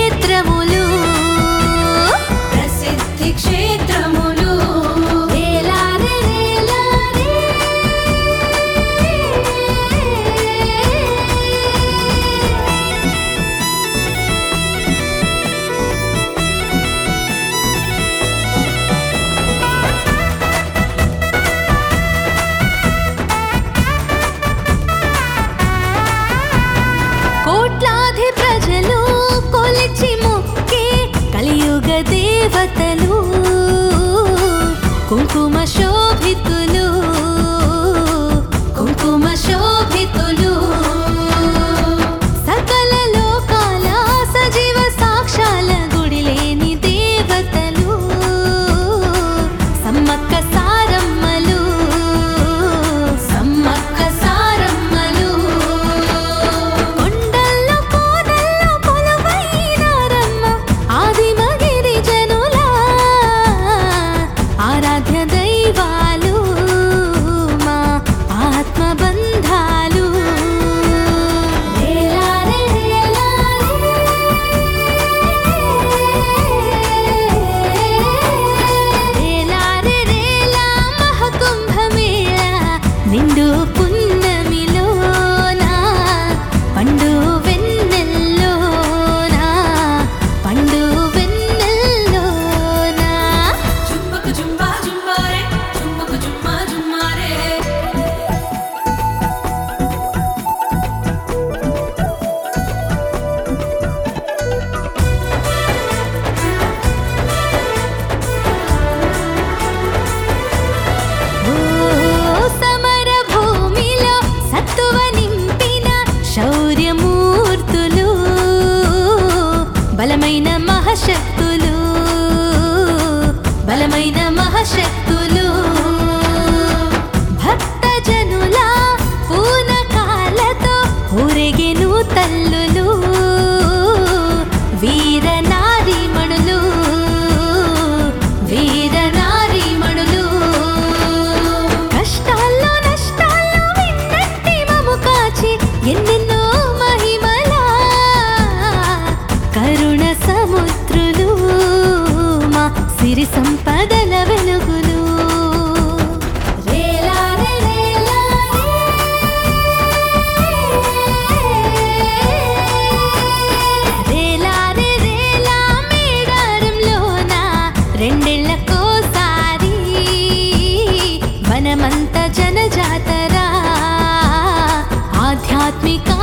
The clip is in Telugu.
క్షేత్రములు ప్రసిద్ధి క్షేత్రములు రేలారే రేలారే. కోట్లాది ప్రజలు కొలిచి మొక్కే కలియుగ దేవతలు కుంకుమ శోభితులు కుంకుమ శోభితులు సకల లోకాల సజీవ సాక్షాల గుడిలేని దేవతలు సమ్మక్క సారమ్మలు సమ్మక్క సారమ్మలు కొండల్లో కోనల్లో కొలువైనారమ్మ ఆదిమ గిరిజనుల ఆరాధ్య దైవాలు మా ఆత్మ బంధాలు రేలారే రేలారే. రేలారే రేలా మహకుంభమేళ నిండు పున్నమిలోన పండు వెన్నెల్లోన పండు వెన్నెల్లోన జుంబకు జుంబా జుంబారే జుంబకు జుమ్మా జుమ్మారే ఓ సమర భూమిలో సత్తువ నింపిన శౌర్యమూర్తులు బలమైన మహశక్తులు బలమైన మహశక్తులు భక్త జనుల పూనకాలతో ఊరేగెను తల్లులు వీర నారీమణులు వీర నారీమణులు కష్టాల్లో నష్టాల్లో విన్నట్టి మము కాచి ఎన్నెన్నో మహిమల కరుణ సముద్రులు మా సిరి సంపదల వెలుగులు రేలారే రేలారే. రేలారే రేలా మేడారంలోన రెండేళ్లకోసారి వనమంత జనజాతర ఆధ్యాత్మిక